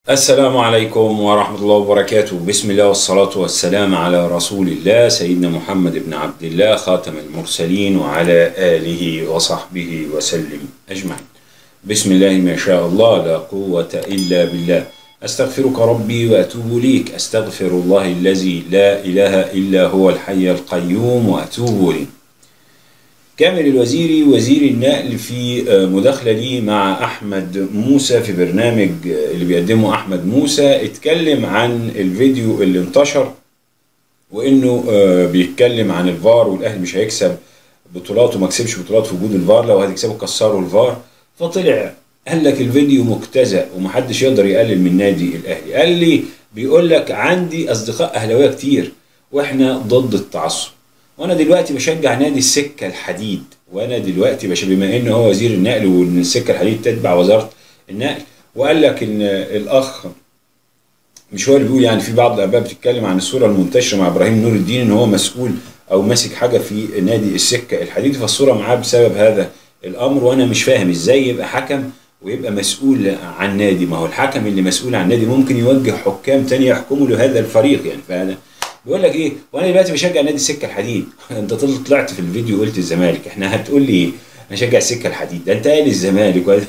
السلام عليكم ورحمة الله وبركاته بسم الله والصلاة والسلام على رسول الله سيدنا محمد بن عبد الله خاتم المرسلين وعلى آله وصحبه وسلم أجمعين بسم الله ما شاء الله لا قوة إلا بالله أستغفرك ربي وأتوب ليك أستغفر الله الذي لا إله إلا هو الحي القيوم وأتوب إليه كامل الوزيري وزير النقل في مداخلة لي مع أحمد موسى في برنامج اللي بيقدمه أحمد موسى اتكلم عن الفيديو اللي انتشر وإنه بيتكلم عن الفار والأهلي مش هيكسب بطولات وما كسبش بطولات في وجود الفار لو هتكسبوا كسروا الفار فطلع قال لك الفيديو مجتزأ ومحدش يقدر يقلل من نادي الأهلي قال لي بيقول لك عندي أصدقاء أهلاوية كتير وإحنا ضد التعصب وانا دلوقتي بشجع نادي السكه الحديد وانا دلوقتي بش بما انه هو وزير النقل وان السكه الحديد تتبع وزاره النقل وقال لك ان الاخ مش هو اللي بيقول يعني في بعض الاباء بتتكلم عن الصوره المنتشره مع ابراهيم نور الدين ان هو مسؤول او ماسك حاجه في نادي السكه الحديد فالصوره معاه بسبب هذا الامر وانا مش فاهم ازاي يبقى حكم ويبقى مسؤول عن نادي ما هو الحكم اللي مسؤول عن نادي ممكن يوجه حكام تانية يحكموا لهذا الفريق يعني فهذا بيقول لك ايه وانا دلوقتي بشجع نادي السكه الحديد انت طلعت في الفيديو قلت الزمالك احنا هتقول لي ايه انا اشجع السكه الحديد ده انت قال الزمالك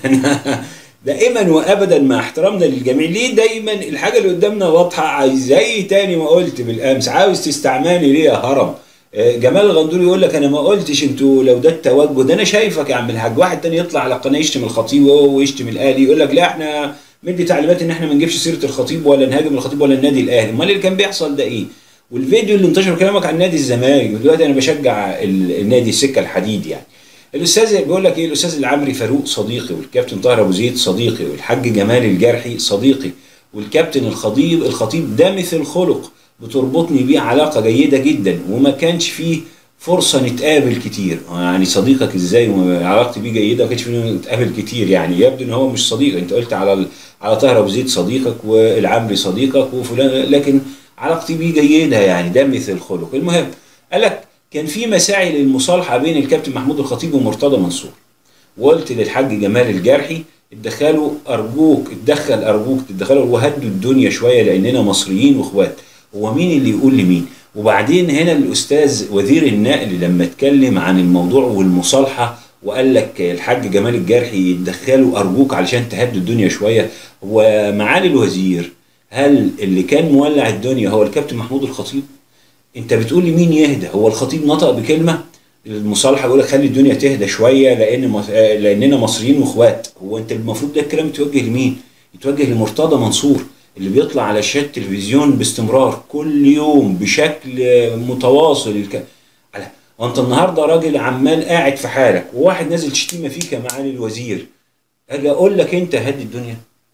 دائما وابدا مع احترامنا للجميع ليه دايما الحاجه اللي قدامنا واضحه زي تاني ما قلت بالامس عاوز تستعملني ليه يا هرم جمال الغندوري يقول لك انا ما قلتش انتوا لو ده التوجه ده انا شايفك يا عم الحاج واحد تاني يطلع على القناه يشتم الخطيب ويشتم الاهلي يقول لك لا احنا مدي تعليمات ان احنا ما نجيبش سيره الخطيب ولا نهاجم الخطيب ولا النادي الاهلي امال اللي كان بيحصل ده ايه والفيديو اللي انتشر كلامك عن نادي الزمالك دلوقتي انا بشجع النادي السكه الحديد يعني الاستاذ بيقول لك ايه الاستاذ العمري فاروق صديقي والكابتن طاهر ابو زيد صديقي والحاج جمال الجرحي صديقي والكابتن الخطيب الخطيب ده مثل خلق بتربطني بيه علاقه جيده جدا وما كانش فيه فرصه نتقابل كتير يعني صديقك ازاي وعلاقتي بيه جيده ما كانش فيه نتقابل كتير يعني يبدو ان هو مش صديق انت قلت على على طاهر ابو زيد صديقك والعمري صديقك وفلان لكن علاقتي بيه جيده يعني ده مثل خلق المهم قال لك كان في مساعي للمصالحه بين الكابتن محمود الخطيب ومرتضى منصور وقلت للحاج جمال الجرحي اتدخلوا ارجوك اتدخل ارجوك تدخلوا وهدوا الدنيا شويه لاننا مصريين واخوات هو مين اللي يقول لمين وبعدين هنا الاستاذ وزير النقل لما اتكلم عن الموضوع والمصالحه وقال لك الحاج جمال الجرحي يتدخلوا ارجوك علشان تهدوا الدنيا شويه ومعالي الوزير هل اللي كان مولع الدنيا هو الكابتن محمود الخطيب؟ انت بتقول لي مين يهدى؟ هو الخطيب نطق بكلمه المصالحه يقول لك خلي الدنيا تهدى شويه لان مص... لاننا مصريين واخوات، هو انت المفروض ده الكلام يتوجه لمين؟ يتوجه لمرتضى منصور اللي بيطلع على شاشة التلفزيون باستمرار كل يوم بشكل متواصل الك... على وانت النهارده راجل عمال قاعد في حالك وواحد نازل شتيمه فيك يا معالي الوزير اجي اقول لك انت هدي الدنيا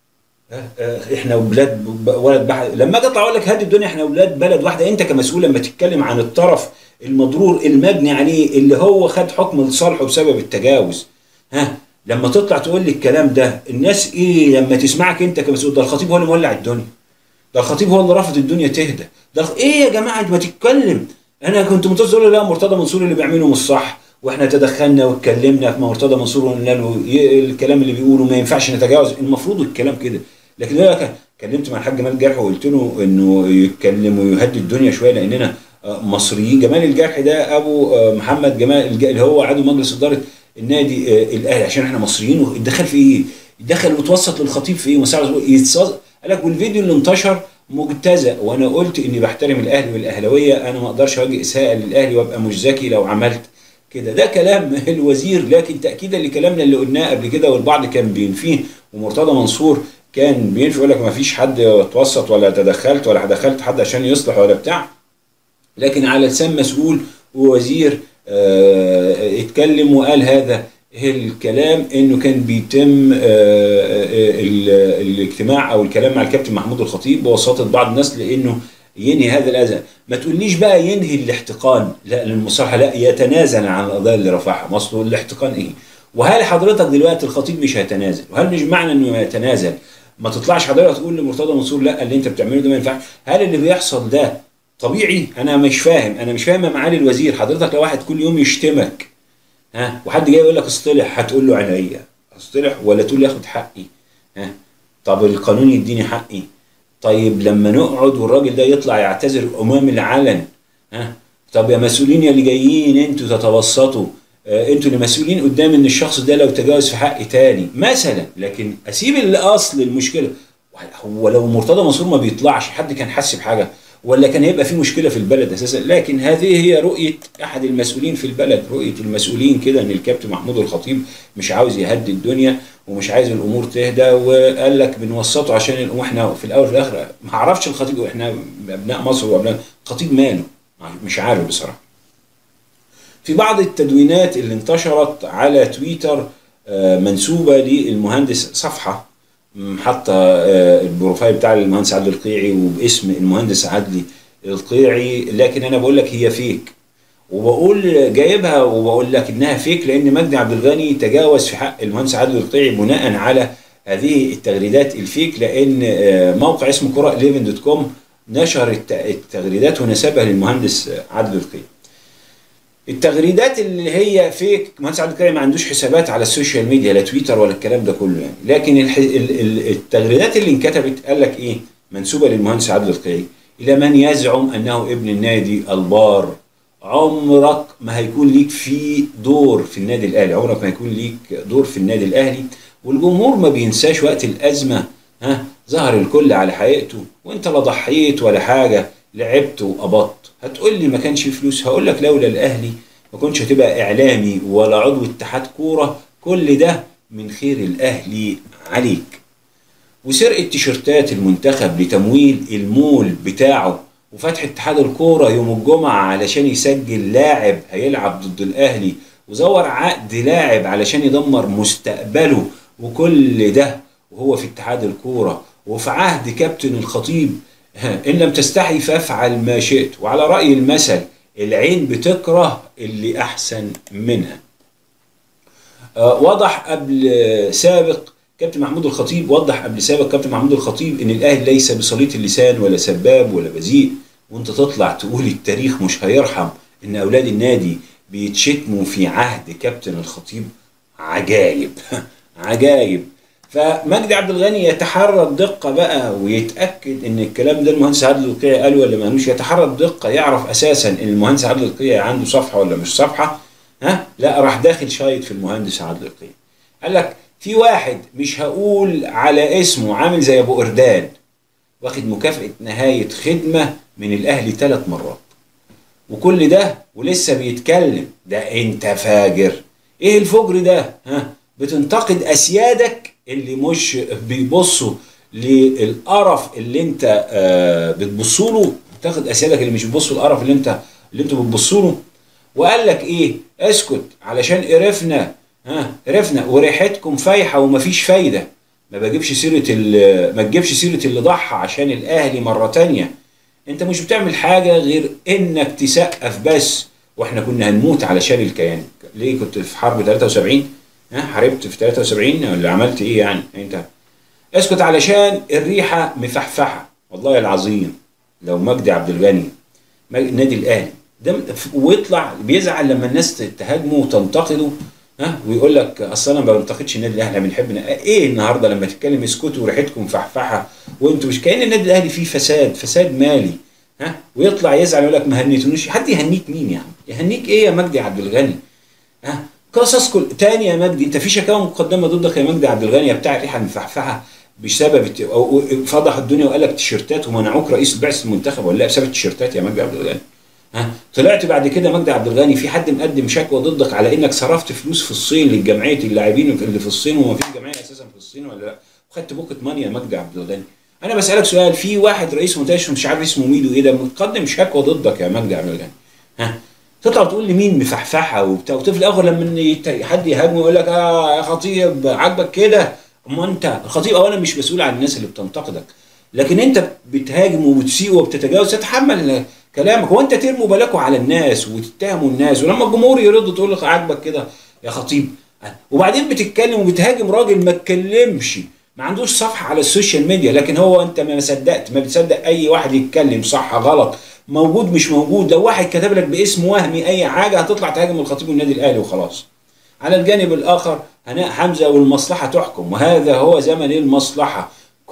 احنا ولاد ولد بحر لما اجي اطلع اقول لك هدي الدنيا احنا ولاد بلد واحده انت كمسؤول لما تتكلم عن الطرف المضرور المبني عليه اللي هو خد حكم لصالحه بسبب التجاوز ها لما تطلع تقول لي الكلام ده الناس ايه لما تسمعك انت كمسؤول ده الخطيب هو اللي مولع الدنيا ده الخطيب هو اللي رافض الدنيا تهدى ده ايه يا جماعه انت ما تتكلم انا كنت منتظر لا مرتضى منصور اللي بيعمله مش صح واحنا تدخلنا واتكلمنا في مرتضى منصور وقلنا له الكلام اللي بيقوله ما ينفعش نتجاوز المفروض الكلام كده لكن انا كلمت مع الحاج جمال الجرح وقلت له انه يتكلم ويهدي الدنيا شويه لاننا مصريين جمال الجرح ده ابو محمد جمال اللي هو عضو مجلس اداره النادي الاهلي عشان احنا مصريين اتدخل في ايه؟ اتدخل وتوسط للخطيب في ايه؟ مساعد قال لك والفيديو اللي انتشر مجتزأ وانا قلت اني بحترم الاهلي والاهلاويه انا ما اقدرش اوجه اساءه للاهلي وابقى مش ذكي لو عملت كده ده كلام الوزير لكن تاكيدا لكلامنا اللي قلناه قبل كده والبعض كان بينفيه ومرتضى منصور كان بينفي يقول لك ما فيش حد توسط ولا تدخلت ولا دخلت حد عشان يصلح ولا بتاع لكن على لسان مسؤول ووزير اه اتكلم وقال هذا الكلام انه كان بيتم اه الاجتماع او الكلام مع الكابتن محمود الخطيب بواسطه بعض الناس لانه ينهي هذا الاذى ما تقوليش بقى ينهي الاحتقان لا للمصالحه لا يتنازل عن القضايا اللي رفعها ما اصل الاحتقان ايه وهل حضرتك دلوقتي الخطيب مش هيتنازل وهل مش معنى انه يتنازل ما تطلعش حضرتك تقول لمرتضى منصور لا اللي انت بتعمله ده ما ينفعش هل اللي بيحصل ده طبيعي انا مش فاهم انا مش فاهم يا معالي الوزير حضرتك لو واحد كل يوم يشتمك ها وحد جاي يقول لك اصطلح هتقول له عينيا اصطلح ولا تقول لي اخد حقي ها طب القانون يديني حقي طيب لما نقعد والراجل ده يطلع يعتذر امام العلن ها طب يا مسؤولين يا اللي جايين انتوا تتوسطوا آه، انتوا اللي مسؤولين قدام ان الشخص ده لو تجاوز في حق تاني مثلا لكن اسيب الاصل المشكله هو لو مرتضى منصور ما بيطلعش حد كان حس بحاجه ولا كان هيبقى في مشكله في البلد اساسا لكن هذه هي رؤيه احد المسؤولين في البلد رؤيه المسؤولين كده ان الكابتن محمود الخطيب مش عاوز يهدي الدنيا ومش عايز الامور تهدى وقال لك بنوسطه عشان الأم- واحنا في الاول وفي الاخر ما اعرفش الخطيب واحنا ابناء مصر وابناء الخطيب ماله مش عارف بصراحه في بعض التدوينات اللي انتشرت على تويتر آه، منسوبه للمهندس صفحه م، حاطه آه، البروفايل بتاع المهندس عادل القيعي وباسم المهندس عدلي القيعي لكن انا بقول لك هي فيك وبقول جايبها وبقول لك انها فيك لان مجدي عبد الغني تجاوز في حق المهندس عادل القيعي بناء على هذه التغريدات الفيك لان آه، موقع اسمه كره 11 دوت كوم نشر الت- التغريدات ونسبها للمهندس عادل القيعي التغريدات اللي هي فيك مهندس عبد الكريم ما عندوش حسابات على السوشيال ميديا لا تويتر ولا الكلام ده كله يعني لكن الح... ال... ال... التغريدات اللي انكتبت قال لك ايه منسوبه للمهندس عادل القيعي الى من يزعم انه ابن النادي البار عمرك ما هيكون ليك في دور في النادي الاهلي عمرك ما هيكون ليك دور في النادي الاهلي والجمهور ما بينساش وقت الازمه ها ظهر الكل على حقيقته وانت لا ضحيت ولا حاجه لعبت وقبضت هتقول لي ما كانش في فلوس هقول لك لولا الاهلي ما كنتش هتبقى اعلامي ولا عضو اتحاد كوره كل ده من خير الاهلي عليك وسرقه تيشيرتات المنتخب لتمويل المول بتاعه وفتح اتحاد الكوره يوم الجمعه علشان يسجل لاعب هيلعب ضد الاهلي وزور عقد لاعب علشان يدمر مستقبله وكل ده وهو في اتحاد الكوره وفي عهد كابتن الخطيب ها، ان لم تستحي فافعل ما شئت وعلى راي المثل العين بتكره اللي احسن منها آه، وضح قبل آه، سابق كابتن محمود الخطيب وضح قبل سابق كابتن محمود الخطيب ان الاهلي ليس بسليط اللسان ولا سباب ولا بذيء وانت تطلع تقول التاريخ مش هيرحم ان اولاد النادي بيتشتموا في عهد كابتن الخطيب عجايب عجايب فمجدي عبد الغني يتحرى الدقه بقى ويتاكد ان الكلام ده المهندس عادل القيعي قاله ولا مالوش يتحرى الدقه يعرف اساسا ان المهندس عادل القيعي عنده صفحه ولا مش صفحه ها لا راح داخل شايط في المهندس عادل القيعي قال لك في واحد مش هقول على اسمه عامل زي ابو اردان واخد مكافاه نهايه خدمه من الاهلي ثلاث مرات وكل ده ولسه بيتكلم ده انت فاجر ايه الفجر ده ها بتنتقد اسيادك اللي مش بيبصوا للقرف اللي انت آه بتبصوا له تاخد اسيادك اللي مش بيبصوا للقرف اللي انت اللي انتوا بتبصوا له وقال لك ايه اسكت علشان قرفنا ها قرفنا وريحتكم فايحه ومفيش فايده ما بجيبش سيره ال- ما تجيبش سيره اللي ضحى عشان الاهلي مره تانية انت مش بتعمل حاجه غير انك تسقف بس واحنا كنا هنموت علشان الكيان ليه كنت في حرب 73 ها حاربت في 73 ولا عملت ايه يعني انت اسكت علشان الريحه مفحفحه والله العظيم لو مجدي عبد الغني مج- النادي الاهلي ده ويطلع بيزعل لما الناس تهاجمه وتنتقده ها ويقول لك اصل انا ما بنتقدش النادي الاهلي احنا بنحب ايه النهارده لما تتكلم اسكتوا وريحتكم فحفحه وانتوا مش كان النادي الاهلي فيه فساد فساد مالي ها ويطلع يزعل يقول لك ما هنيتونيش حد يهنيك مين يا عم يهنيك ايه يا مجدي عبد الغني ها قصص كل تاني يا مجدي انت في شكاوى مقدمه ضدك يا مجدي عبد الغني يا بتاع الريحه المفحفحه بسبب الت- أو فضح الدنيا وقال لك تيشيرتات ومنعوك رئيس بعثه المنتخب ولا لا بسبب التيشيرتات يا مجدي عبد الغني ها طلعت بعد كده مجدي عبد الغني في حد مقدم شكوى ضدك على انك صرفت فلوس في الصين للجمعيه اللاعبين اللي في الصين وما فيش جمعيه اساسا في الصين ولا لا وخدت بوكت ماني يا مجدي عبد الغني انا بسالك سؤال في واحد رئيس منتشر مش عارف اسمه مين وايه ده مقدم شكوى ضدك يا مجدي عبد الغني ها تطلع تقول لي مين مفحفحه وبتاع وفي الاخر لما يت- حد يهاجمه يقول لك اه يا خطيب عاجبك كده اما انت الخطيب اولا مش مسؤول عن الناس اللي بتنتقدك لكن انت بتهاجم وبتسيء وبتتجاوز تتحمل كلامك وانت ترموا بالكوا على الناس وتتهموا الناس ولما الجمهور يرد تقول لك عاجبك كده يا خطيب وبعدين بتتكلم وبتهاجم راجل ما اتكلمش ما عندوش صفحه على السوشيال ميديا لكن هو انت ما صدقت ما بتصدق اي واحد يتكلم صح غلط موجود مش موجود لو واحد كتب لك باسم وهمي اي حاجه هتطلع تهاجم الخطيب والنادي الاهلي وخلاص على الجانب الاخر هناء حمزه والمصلحه تحكم وهذا هو زمن المصلحه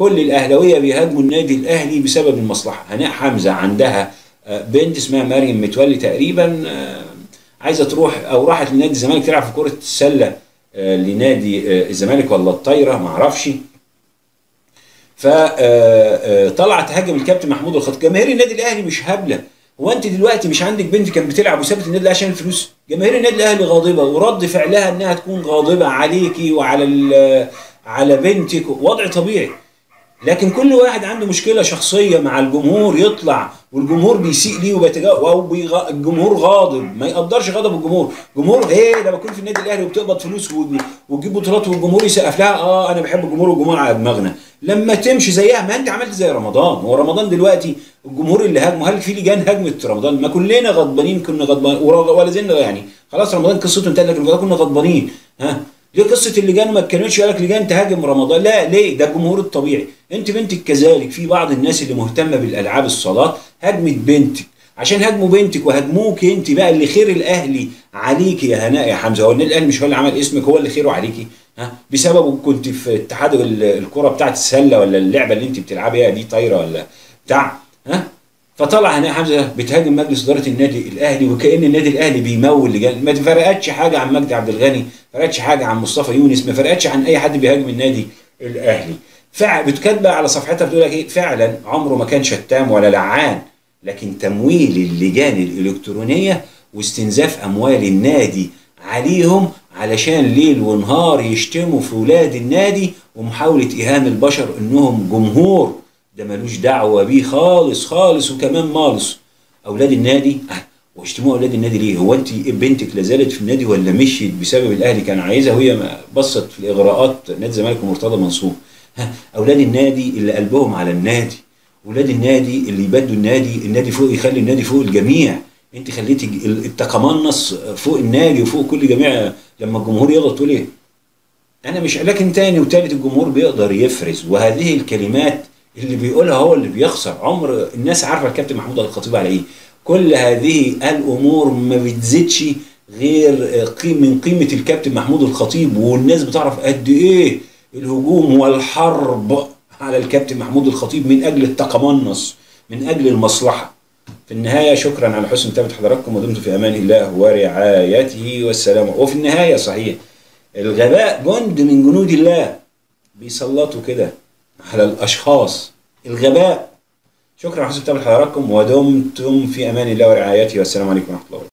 كل الاهلاويه بيهاجموا النادي الاهلي بسبب المصلحه هناء حمزه عندها آه، بنت اسمها مريم متولي تقريبا آه، عايزه تروح او راحت لنادي الزمالك تلعب في كره السله آه، لنادي آه، الزمالك ولا الطايره ما اعرفش فطلعت تهاجم الكابتن محمود الخطيب جماهير النادي الاهلي مش هبله هو انت دلوقتي مش عندك بنت كانت بتلعب وسابت النادي الاهلي عشان الفلوس جماهير النادي الاهلي غاضبه ورد فعلها انها تكون غاضبه عليكي وعلى ال- على بنتك وضع طبيعي لكن كل واحد عنده مشكله شخصيه مع الجمهور يطلع والجمهور بيسيء ليه وبيتجاوز او بيغ... الجمهور غاضب ما يقدرش غضب الجمهور جمهور ايه لما بكون في النادي الاهلي وبتقبض فلوس و- وتجيب بطولات والجمهور يسقف لها اه انا بحب الجمهور والجمهور على دماغنا لما تمشي زيها ما انت عملت زي رمضان هو رمضان دلوقتي الجمهور اللي هاجمه هل في لجان هاجمت رمضان ما كلنا غضبانين كنا غضبان ور- ولا زلنا يعني خلاص رمضان قصته انتهت لكن كنا غضبانين ها ليه قصه اللجان ما كانتش قال لك لجان تهاجم رمضان لا ليه ده الجمهور الطبيعي انت بنتك كذلك في بعض الناس اللي مهتمه بالالعاب الصالات هاجمت بنتك عشان هاجموا بنتك وهاجموك انت بقى اللي خير الاهلي عليكي يا هناء يا حمزه هو النادي الاهلي مش هو اللي عمل اسمك هو اللي خيره عليكي ها بسببه كنت في اتحاد ال- الكره بتاعت السله ولا اللعبه اللي انت بتلعبيها دي طايره ولا بتاع ها فطلع هناء حمزه بتهاجم مجلس اداره النادي الاهلي وكان النادي الاهلي بيمول لجان ما فرقتش حاجه عن مجدي عبد الغني ما فرقتش حاجه عن مصطفى يونس ما فرقتش عن اي حد بيهاجم النادي الاهلي فع بتكاتبه على صفحتها بتقول لك ايه فعلا عمره ما كان شتام ولا لعان لكن تمويل اللجان الالكترونيه واستنزاف اموال النادي عليهم علشان ليل ونهار يشتموا في ولاد النادي ومحاوله ايهام البشر انهم جمهور ده ملوش دعوه بيه خالص خالص وكمان مالص اولاد النادي آه، واشتموا اولاد النادي ليه؟ هو انت بنتك لا زالت في النادي ولا مشيت بسبب الاهلي كان عايزها وهي ما- بصت في الاغراءات نادي الزمالك ومرتضى منصور ها اولاد النادي اللي قلبهم على النادي ولاد النادي اللي يبدوا النادي النادي فوق يخلي النادي فوق الجميع انت خليتي ال- التقمنص فوق النادي وفوق كل جميع لما الجمهور يغلط تقول ايه؟ انا مش لكن تاني وتالت الجمهور بيقدر يفرز وهذه الكلمات اللي بيقولها هو اللي بيخسر عمر الناس عارفه الكابتن محمود الخطيب على ايه كل هذه الامور ما بتزيدش غير قيم من قيمه الكابتن محمود الخطيب والناس بتعرف قد ايه الهجوم والحرب على الكابتن محمود الخطيب من اجل التقمنص من اجل المصلحه في النهاية شكرا على حسن متابعة حضراتكم ودمتم في أمان الله ورعايته والسلام وفي النهاية صحيح الغباء جند من جنود الله بيسلطوا كده على الأشخاص الغباء شكرا على حسن متابعة حضراتكم ودمتم في أمان الله ورعايته والسلام عليكم ورحمة الله وبركاته